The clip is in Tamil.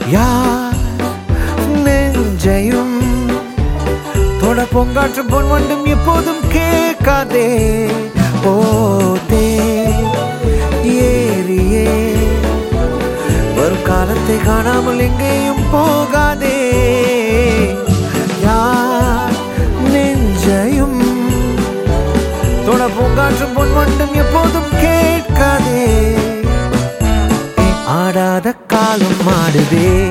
யார் நெஞ்சையும் தொட பொங்காற்று பொன் வண்டும் எப்போதும் கேட்காதே போதே ஏறியே வரும் காலத்தை காணாமல் எங்கேயும் போகாதே யார் நெஞ்சையும் தொட பூங்காற்றும் பொன் வண்டும் எப்போதும் கேட்காதே ஆடாத காலம் ஆடுதே